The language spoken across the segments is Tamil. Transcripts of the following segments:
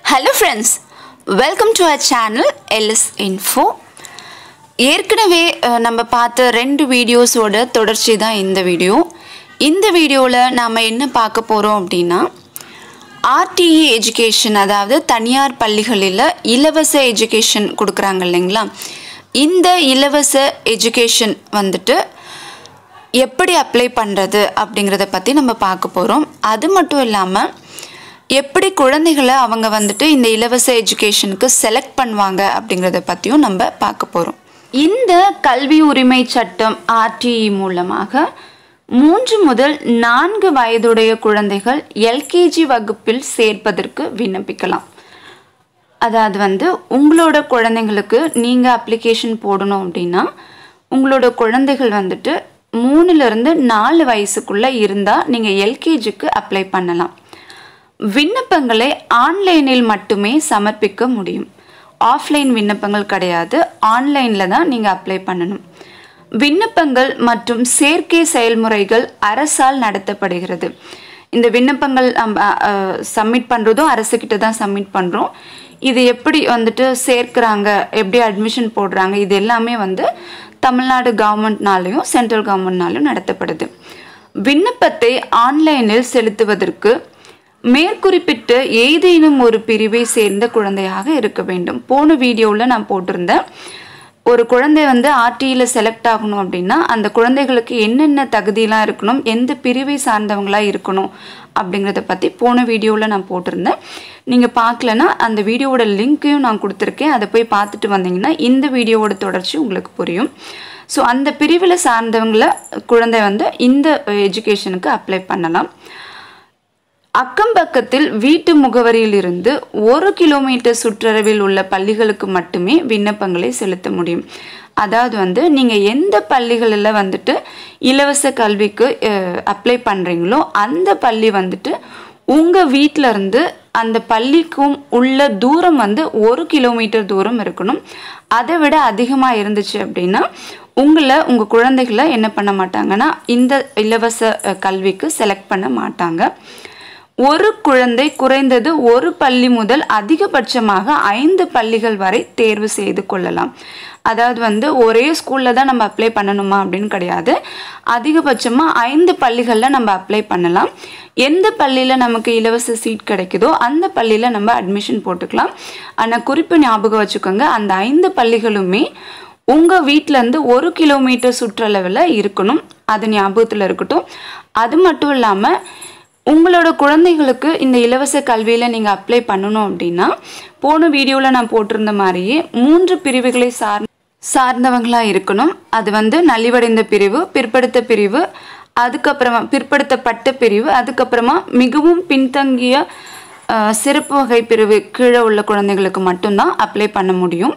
hello friends welcome to our channel LS info ஏற்கனவே அஹ், நம்ம பார்த்த ரெண்டு வீடியோஸோட தொடர்ச்சி தான் இந்த வீடியோ இந்த வீடியோவில் நாம் என்ன பார்க்க போகிறோம் அப்படின்னா ஆர்டிஇ எஜுகேஷன் அதாவது தனியார் பள்ளிகளில் இலவச எஜுகேஷன் கொடுக்குறாங்க இல்லைங்களா இந்த இலவச எஜுகேஷன் வந்துட்டு எப்படி அப்ளை பண்ணுறது அப்படிங்கிறத பற்றி நம்ம பார்க்க போகிறோம் அது மட்டும் இல்லாமல் எப்படி குழந்தைகளை அவங்க வந்துட்டு இந்த இலவச எஜுகேஷனுக்கு செலக்ட் பண்ணுவாங்க அப்படிங்கிறத பற்றியும் நம்ம பார்க்க போகிறோம் இந்த கல்வி உரிமை சட்டம் ஆர்டிஇ மூலமாக மூன்று முதல் நான்கு வயதுடைய குழந்தைகள் எல்கேஜி வகுப்பில் சேர்ப்பதற்கு விண்ணப்பிக்கலாம் அதாவது வந்து உங்களோட குழந்தைங்களுக்கு நீங்கள் அப்ளிகேஷன் போடணும் அப்படின்னா உங்களோட குழந்தைகள் வந்துட்டு மூணுலேருந்து நாலு வயசுக்குள்ளே இருந்தால் நீங்கள் எல்கேஜிக்கு அப்ளை பண்ணலாம் விண்ணப்பங்களை ஆன்லைனில் மட்டுமே சமர்ப்பிக்க முடியும் ஆஃப்லைன் விண்ணப்பங்கள் கிடையாது ஆன்லைனில் தான் நீங்கள் அப்ளை பண்ணணும் விண்ணப்பங்கள் மற்றும் சேர்க்கை செயல்முறைகள் அரசால் நடத்தப்படுகிறது இந்த விண்ணப்பங்கள் சப்மிட் பண்ணுறதும் அரசுக்கிட்ட தான் சப்மிட் பண்ணுறோம் இது எப்படி வந்துட்டு சேர்க்குறாங்க எப்படி அட்மிஷன் போடுறாங்க இது எல்லாமே வந்து தமிழ்நாடு கவர்மெண்ட்னாலையும் சென்ட்ரல் கவர்மெண்ட்னாலையும் நடத்தப்படுது விண்ணப்பத்தை ஆன்லைனில் செலுத்துவதற்கு மேற்குறிப்பிட்ட ஏதேனும் ஒரு பிரிவை சேர்ந்த குழந்தையாக இருக்க வேண்டும் போன வீடியோவில் நான் போட்டிருந்தேன் ஒரு குழந்தை வந்து ஆர்டியில் செலக்ட் ஆகணும் அப்படின்னா அந்த குழந்தைகளுக்கு என்னென்ன தகுதியெலாம் இருக்கணும் எந்த பிரிவை சார்ந்தவங்களா இருக்கணும் அப்படிங்கிறத பற்றி போன வீடியோவில் நான் போட்டிருந்தேன் நீங்கள் பார்க்கலனா அந்த வீடியோவோட லிங்க்கையும் நான் கொடுத்துருக்கேன் அதை போய் பார்த்துட்டு வந்தீங்கன்னா இந்த வீடியோவோட தொடர்ச்சி உங்களுக்கு புரியும் ஸோ அந்த பிரிவில் சார்ந்தவங்கள குழந்தை வந்து இந்த எஜுகேஷனுக்கு அப்ளை பண்ணலாம் அக்கம் பக்கத்தில் வீட்டு முகவரியிலிருந்து ஒரு கிலோமீட்டர் சுற்றளவில் உள்ள பள்ளிகளுக்கு மட்டுமே விண்ணப்பங்களை செலுத்த முடியும் அதாவது வந்து நீங்கள் எந்த பள்ளிகளில் வந்துட்டு இலவச கல்விக்கு அப்ளை பண்ணுறீங்களோ அந்த பள்ளி வந்துட்டு உங்கள் வீட்டில் இருந்து அந்த பள்ளிக்கும் உள்ள தூரம் வந்து ஒரு கிலோமீட்டர் தூரம் இருக்கணும் அதை விட அதிகமாக இருந்துச்சு அப்படின்னா உங்களை உங்கள் குழந்தைகளை என்ன பண்ண மாட்டாங்கன்னா இந்த இலவச அஹ், கல்விக்கு செலக்ட் பண்ண மாட்டாங்க ஒரு குழந்தை குறைந்தது ஒரு பள்ளி முதல் அதிகபட்சமாக ஐந்து பள்ளிகள் வரை தேர்வு செய்து கொள்ளலாம் அதாவது வந்து ஒரே ஸ்கூலில் தான் நம்ம அப்ளை பண்ணணுமா அப்படின்னு கிடையாது அதிகபட்சமாக ஐந்து பள்ளிகளில் நம்ம அப்ளை பண்ணலாம் எந்த பள்ளியில் நமக்கு இலவச சீட் கிடைக்குதோ அந்த பள்ளியில் நம்ம அட்மிஷன் போட்டுக்கலாம் ஆனால் குறிப்பு ஞாபகம் வச்சுக்கோங்க அந்த ஐந்து பள்ளிகளுமே உங்கள் வீட்டிலேருந்து ஒரு கிலோமீட்டர் சுற்றளவில் இருக்கணும் அது ஞாபகத்தில் இருக்கட்டும் அது மட்டும் இல்லாமல் உங்களோட குழந்தைகளுக்கு இந்த இலவச கல்வியில் நீங்கள் அப்ளை பண்ணணும் அப்படின்னா போன வீடியோவில் நான் போட்டிருந்த மாதிரியே மூன்று பிரிவுகளை சார் சார்ந்தவங்களாக இருக்கணும் அது வந்து நலிவடைந்த பிரிவு பிற்படுத்த பிரிவு அதுக்கப்புறமா பிற்படுத்தப்பட்ட பிரிவு அதுக்கப்புறமா மிகவும் பின்தங்கிய அஹ், சிறப்பு வகை பிரிவு கீழே உள்ள குழந்தைகளுக்கு மட்டும்தான் அப்ளை பண்ண முடியும்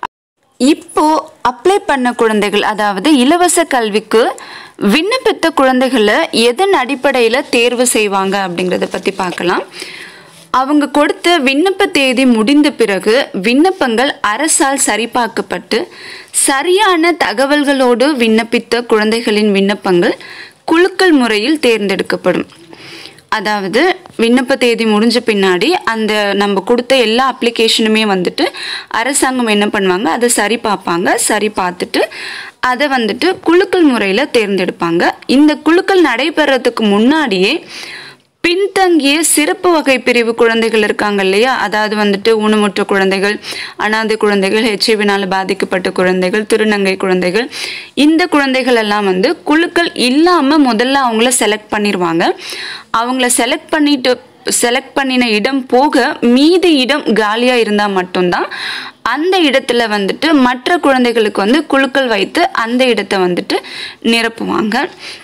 இப்போ அப்ளை பண்ண குழந்தைகள் அதாவது இலவச கல்விக்கு விண்ணப்பித்த குழந்தைகளை எதன் அடிப்படையில் தேர்வு செய்வாங்க அப்படிங்கிறத பற்றி பார்க்கலாம் அவங்க கொடுத்த விண்ணப்ப தேதி முடிந்த பிறகு விண்ணப்பங்கள் அரசால் சரிபார்க்கப்பட்டு சரியான தகவல்களோடு விண்ணப்பித்த குழந்தைகளின் விண்ணப்பங்கள் குலுக்கல் முறையில் தேர்ந்தெடுக்கப்படும் அதாவது விண்ணப்ப தேதி முடிஞ்ச பின்னாடி அந்த நம்ம கொடுத்த எல்லா அப்ளிகேஷனுமே வந்துட்டு அரசாங்கம் என்ன பண்ணுவாங்க அதை சரி பார்ப்பாங்க சரி பார்த்துட்டு அதை வந்துட்டு குலுக்கல் முறையில் தேர்ந்தெடுப்பாங்க இந்த குலுக்கல் நடைபெறதுக்கு முன்னாடியே பின்தங்கிய சிறப்பு வகை பிரிவு குழந்தைகள் இருக்காங்க இல்லையா அதாவது வந்துட்டு ஊனமுற்ற குழந்தைகள் அனாதை குழந்தைகள் ஹெச்ஐவினால் பாதிக்கப்பட்ட குழந்தைகள் திருநங்கை குழந்தைகள் இந்த குழந்தைகள் எல்லாம் வந்து குழுக்கள் இல்லாமல் முதல்ல அவங்கள செலக்ட் பண்ணிடுவாங்க அவங்கள செலக்ட் பண்ணிட்டு செலக்ட் பண்ணின இடம் போக மீதி இடம் காலியாக இருந்தால் மட்டும்தான் அந்த இடத்துல வந்துட்டு மற்ற குழந்தைகளுக்கு வந்து குழுக்கள் வைத்து அந்த இடத்தை வந்துட்டு நிரப்புவாங்க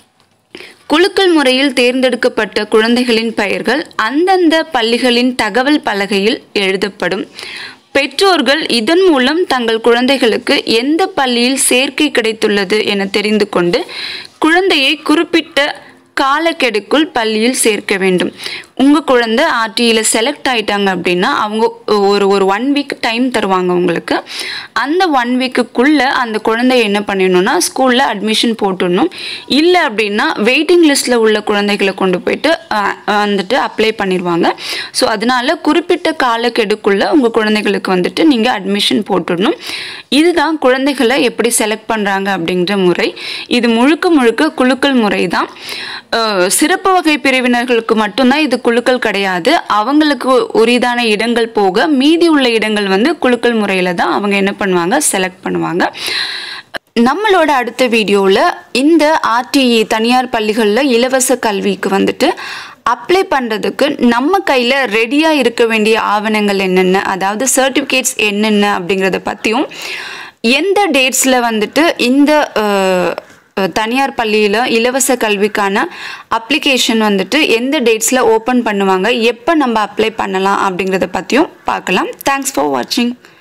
குலுக்கல் முறையில் தேர்ந்தெடுக்கப்பட்ட குழந்தைகளின் பெயர்கள் அந்தந்த பள்ளிகளின் தகவல் பலகையில் எழுதப்படும் பெற்றோர்கள் இதன் மூலம் தங்கள் குழந்தைகளுக்கு எந்த பள்ளியில் சேர்க்கை கிடைத்துள்ளது என தெரிந்து கொண்டு குழந்தையை குறிப்பிட்ட காலக்கெடுக்குள் பள்ளியில் சேர்க்க வேண்டும் உங்கள் குழந்தை ஆர்டியில் செலக்ட் ஆயிட்டாங்க அப்படின்னா அவங்க ஒரு ஒரு ஒன் வீக் டைம் தருவாங்க உங்களுக்கு அந்த ஒன் வீக்குக்குள்ளே அந்த குழந்தைய என்ன பண்ணிடணும்னா ஸ்கூலில் அட்மிஷன் போட்டுடணும் இல்லை அப்படின்னா வெயிட்டிங் லிஸ்ட்டில் உள்ள குழந்தைகளை கொண்டு போயிட்டு அஹ், வந்துட்டு அப்ளை பண்ணிடுவாங்க ஸோ அதனால குறிப்பிட்ட காலக்கெடுக்குள்ளே உங்கள் குழந்தைகளுக்கு வந்துட்டு நீங்கள் அட்மிஷன் போட்டுடணும் இதுதான் குழந்தைகளை எப்படி செலக்ட் பண்ணுறாங்க அப்படிங்கிற முறை இது முழுக்க முழுக்க குலுக்கல் முறை தான் அஹ், சிறப்பு வகை பிரிவினர்களுக்கு மட்டும்தான் இது குலுக்கல் கிடையாது அவங்களுக்கு உரிதான இடங்கள் போக மீதி உள்ள இடங்கள் வந்து குலுக்கல் முறையில் தான் அவங்க என்ன பண்ணுவாங்க செலக்ட் பண்ணுவாங்க நம்மளோட அடுத்த வீடியோவில் இந்த ஆர்டிஇ தனியார் பள்ளிகளில் இலவச கல்விக்கு வந்துட்டு அப்ளை பண்ணுறதுக்கு நம்ம கையில் ரெடியாக இருக்க வேண்டிய ஆவணங்கள் என்னென்ன அதாவது சர்டிஃபிகேட்ஸ் என்னென்ன அப்படிங்கிறத பற்றியும் எந்த டேட்ஸில் வந்துட்டு இந்த அஹ், அஹ், தனியார் பள்ளியில் இலவச கல்விக்கான அப்ளிகேஷன் வந்துட்டு எந்த டேட்ஸில் ஓப்பன் பண்ணுவாங்க எப்போ நம்ம அப்ளை பண்ணலாம் அப்படிங்கிறத பற்றியும் பார்க்கலாம் தேங்க்ஸ் ஃபார் வாட்சிங்